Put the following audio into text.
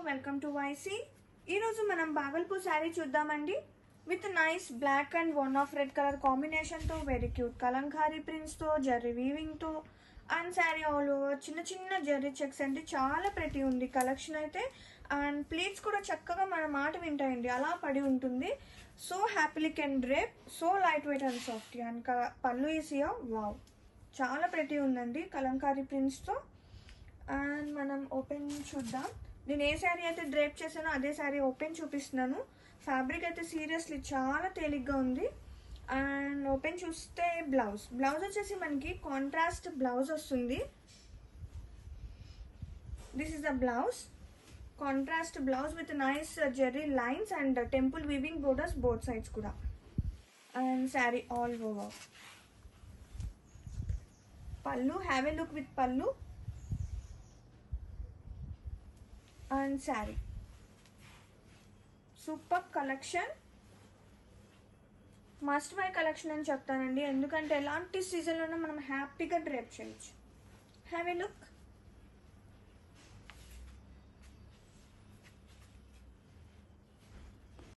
welcome to వైసీ ఈరోజు మనం బాగల్పూర్ శారీ చూద్దామండి with nice black and one of red colour కాంబినేషన్తో వెరీ క్యూట్ కలంకారీ ప్రింట్స్తో జర్రీ వీవింగ్తో అండ్ శారీ ఆల్ ఓవర్ చిన్న చిన్న జర్రీ చెక్స్ అండి చాలా ప్రతి ఉంది కలెక్షన్ అయితే అండ్ ప్లేట్స్ కూడా చక్కగా మన మాట వింటాయండి అలా పడి ఉంటుంది so happily can drape so light weight and soft and pallu ఈసీయా వావ్ చాలా ప్రతి ఉందండి కలంకారీ ప్రింట్స్తో అండ్ మనం ఓపెన్ చూద్దాం నేను ఏ శారీ అయితే డ్రేప్ చేశానో అదే శారీ ఓపెన్ చూపిస్తున్నాను ఫ్యాబ్రిక్ అయితే సీరియస్లీ చాలా తేలిగ్గా ఉంది అండ్ ఓపెన్ చూస్తే బ్లౌజ్ బ్లౌజ్ వచ్చేసి మనకి కాంట్రాస్ట్ బ్లౌజ్ వస్తుంది this is the blouse contrast blouse with nice zari lines and temple weaving borders both sides కూడా and sari all over pallu have a look with pallu and sari super collection must buy collection అని చెప్తానండి ఎందుకంటే ఎలాంటి సీజన్లోనూ మనం హ్యాపీగా డ్రేప్ చేయొచ్చు have a look